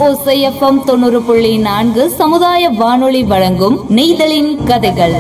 ஓசை எஃப்எம் தொண்ணூறு புள்ளி நான்கு சமுதாய வானொலி வழங்கும் நெய்தலின் கதைகள்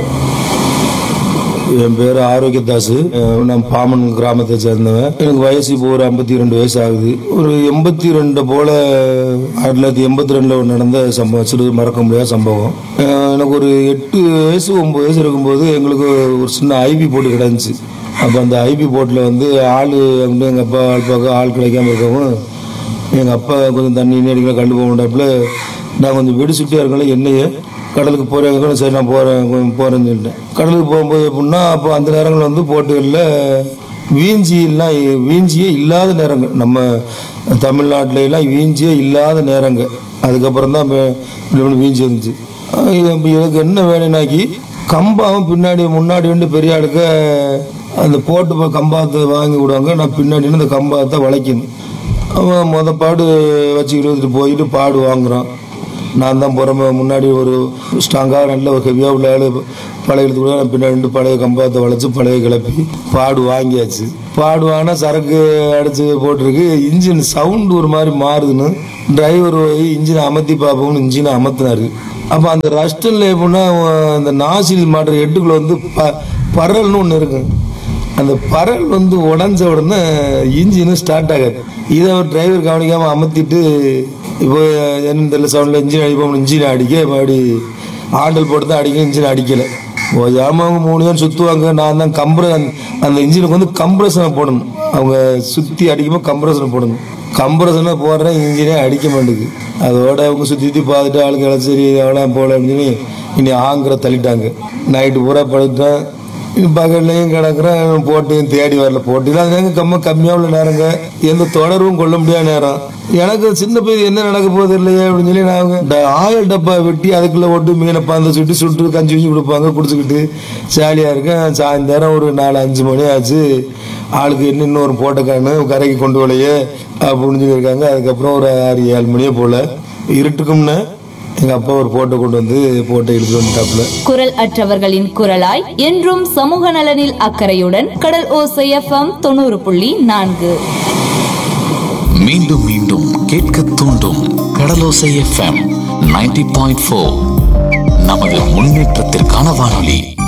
என் பேர் ஆரோக்கியதாஸ் அஹ் நான் பாமன் கிராமத்தை சேர்ந்தவன் எனக்கு வயசு இப்போ ஒரு ஐம்பத்தி ரெண்டு வயசு ஆகுது ஒரு எண்பத்தி ரெண்டு போல ஆயிரத்தி தொள்ளாயிரத்தி எண்பத்தி ரெண்டுல நடந்த சம்பவம் சிறு மறக்க முடியாத சம்பவம் அஹ் எனக்கு ஒரு எட்டு வயசு ஒன்பது வயசு இருக்கும்போது எங்களுக்கு ஒரு சின்ன ஐபி போட்டு கிடந்துச்சு அப்போ அந்த ஐபி போட்டில் வந்து ஆள் வந்து எங்கள் அப்பா ஆள் பார்க்க ஆள் கிடைக்காம இருக்கவும் எங்கள் அப்பா கொஞ்சம் தண்ணி இன்னி அடிக்கல கண்டு போக மாட்டாப்புல நான் கொஞ்சம் வெடி சுட்டியாக இருக்கல என்னையே கடலுக்கு போகிறேங்க சரி நான் போகிறேன் போகிறேன்னு சொல்லிட்டேன் கடலுக்கு போகும்போது எப்படின்னா அப்போ அந்த நேரங்கள் வந்து போட்டுகளில் வீஞ்சியெல்லாம் வீஞ்சியே இல்லாத நேரங்கள் நம்ம தமிழ்நாட்டுல எல்லாம் வீஞ்சியே இல்லாத நேரங்கள் அதுக்கப்புறம் தான் இப்ப இப்படி இப்படி வீஞ்சி இருந்துச்சு அஹ் இது இப்ப எனக்கு என்ன வேணும்னாக்கி கம்பாவும் பின்னாடி முன்னாடி வந்து பெரிய ஆளுக்க அந்த போட்டு போ- கம்பாத்தை வாங்கி விடுவாங்க நான் பின்னாடி நின்னு அந்த கம்பாத்தை வளைக்கணும் அவன் மொத பாடு வச்சுக்கிட்டு போயிட்டு பாடு வாங்குறான் நான் தான் புறம முன்னாடி ஒரு ஸ்ட்ராங்காக நல்ல ஒரு ஹெவியாக உள்ள ஆள் பழையது கூட நான் பின்னாடி நின்று பழைய கம்பாத்தை வளைச்சு பழைய கிளப்பி பாடு வாங்கியாச்சு பாடு வாங்கினா சரக்கு அடிச்சு போட்டிருக்கு இன்ஜின் சவுண்ட் ஒரு மாதிரி மாறுதுன்னு டிரைவர் போய் இன்ஜினை அமர்த்தி பார்ப்போம்னு இன்ஜினை அமர்த்தினாரு அப்போ அந்த ரஸ்டனில் எப்படின்னா அந்த நாசில் மாட்டுற ஹெட்டுக்குள்ள வந்து ப பரல்னு ஒன்று இருக்கு அந்த பரல் வந்து உடஞ்ச உடனே இன்ஜினும் ஸ்டார்ட் ஆகாது இதை ஒரு டிரைவர் கவனிக்காமல் அமர்த்திட்டு இப்போ என்ன தெரியல சவுண்டில் இன்ஜின் அடிப்போம் இன்ஜின் அடிக்க மறுபடி ஆண்டல் போட்டு தான் அடிக்க இன்ஜின் அடிக்கலை ஓயாமல் அவங்க மூணு பேர் சுற்றுவாங்க நான் தான் கம்ப்ர அந்த இன்ஜினுக்கு வந்து கம்ப்ரஷனை போடணும் அவங்க சுற்றி அடிக்கும்போது கம்ப்ரஷனை போடணும் கம்ப்ரஷனை போடுறேன் இன்ஜினே அடிக்க மாட்டேங்குது அதோட அவங்க சுற்றி சுற்றி பார்த்துட்டு ஆளுங்க எல்லாம் சரி எவ்வளோ போல அப்படின்னு சொல்லி இனி ஆங்கிற தள்ளிட்டாங்க நைட்டு பூரா படுத்தேன் பகல்லையும் கிடக்குறேன் போட்டையும் தேடி வரல போட்டியில் அதுதாங்க கம்ம கம்மியாக உள்ள நேரங்க எந்த தொடர்பும் கொள்ள முடியாத நேரம் எனக்கு சின்ன பையன் என்ன நடக்க போகுது இல்லையே அப்படின்னு சொல்லி நான் ட- ஆயில் டப்பா வெட்டி அதுக்குள்ள போட்டு மீனை பாந்த சுட்டு சுட்டு கஞ்சி வச்சு கொடுப்பாங்க குடிச்சுக்கிட்டு ஜாலியாக இருக்கேன் சாயந்தரம் ஒரு நாலு அஞ்சு மணி ஆச்சு ஆளுக்கு என்ன இன்னொரு போட்டக்கானு கரைக்கு கொண்டு வரலையே அப்படின்னு சொல்லியிருக்காங்க அதுக்கப்புறம் ஒரு ஆறு ஏழு மணியே போல இருட்டுக்கும்னு எங்கள் அப்பா ஒரு போட்டோ கொண்டு வந்து போட்டோ எடுத்து வந்துட்டாப்புல குரல் அற்றவர்களின் குரலாய் என்றும் சமூக நலனில் அக்கறையுடன் கடல் ஓசை எஃப்எம் தொண்ணூறு புள்ளி நான்கு மீண்டும் மீண்டும் கேட்க தூண்டும் கடலோசை எஃப்எம் 90.4 பாயிண்ட் நமது முன்னேற்றத்திற்கான வானொலி